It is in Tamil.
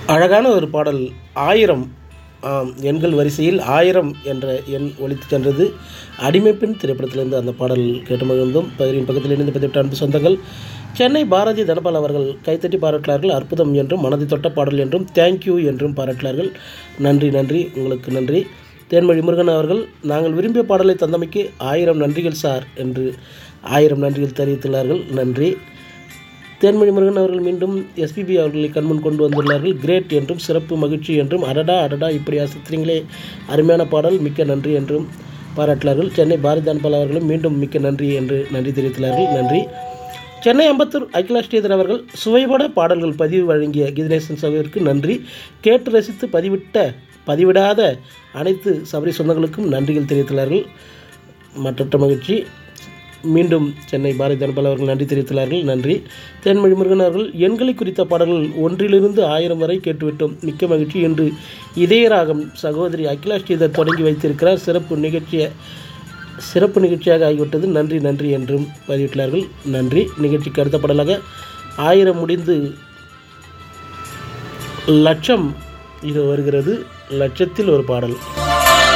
அழகான ஒரு பாடல் ஆயிரம் ஆம், எண்கள் வரிசையில் ஆயிரம் என்ற எண் ஒலித்து சென்றது அடிமைப்பெண் திரைப்படத்திலிருந்து அந்த பாடல் கேட்டு மகிழ்ந்தோம் பதிரின் பக்கத்தில் இணைந்து பதிவிட்ட அன்பு சொந்தங்கள் சென்னை பாரதி தனபால் அவர்கள் கைத்தட்டி பாராட்டினார்கள் அற்புதம் என்றும் மனதை தொட்ட பாடல் என்றும் தேங்க்யூ என்றும் பாராட்டினார்கள் நன்றி நன்றி உங்களுக்கு நன்றி தேன்மொழி முருகன் அவர்கள் நாங்கள் விரும்பிய பாடலை தந்தமைக்கு ஆயிரம் நன்றிகள் சார் என்று ஆயிரம் நன்றிகள் தெரிவித்துள்ளார்கள் நன்றி தேன்மொழி முருகன் அவர்கள் மீண்டும் எஸ்பிபி அவர்களை கண்முன் கொண்டு வந்துள்ளார்கள் கிரேட் என்றும் சிறப்பு மகிழ்ச்சி என்றும் அடடா அடடா இப்படி அசத்துறீங்களே அருமையான பாடல் மிக்க நன்றி என்றும் பாராட்டினார்கள் சென்னை பாரதி அன்பல் அவர்களும் மீண்டும் மிக்க நன்றி என்று நன்றி தெரிவித்துள்ளார்கள் நன்றி சென்னை அம்பத்தூர் அகிலா ஸ்ரீதர் அவர்கள் சுவைபட பாடல்கள் பதிவு வழங்கிய கீதநேசன் சபையிற்கு நன்றி கேட்டு ரசித்து பதிவிட்ட பதிவிடாத அனைத்து சபரி சொந்தங்களுக்கும் நன்றிகள் தெரிவித்துள்ளார்கள் மற்றற்ற மகிழ்ச்சி மீண்டும் சென்னை பாரதி தனபால் அவர்கள் நன்றி தெரிவித்துள்ளார்கள் நன்றி தேன்மொழி முருகன் அவர்கள் எண்களை குறித்த பாடல்கள் ஒன்றிலிருந்து ஆயிரம் வரை கேட்டுவிட்டோம் மிக்க மகிழ்ச்சி என்று இதயராகம் சகோதரி அகிலா ஸ்ரீதர் தொடங்கி வைத்திருக்கிறார் சிறப்பு நிகழ்ச்சியை சிறப்பு நிகழ்ச்சியாக ஆகிவிட்டது நன்றி நன்றி என்றும் பதிவிட்டுள்ளார்கள் நன்றி நிகழ்ச்சிக்கு அடுத்த பாடலாக ஆயிரம் முடிந்து லட்சம் இது வருகிறது லட்சத்தில் ஒரு பாடல்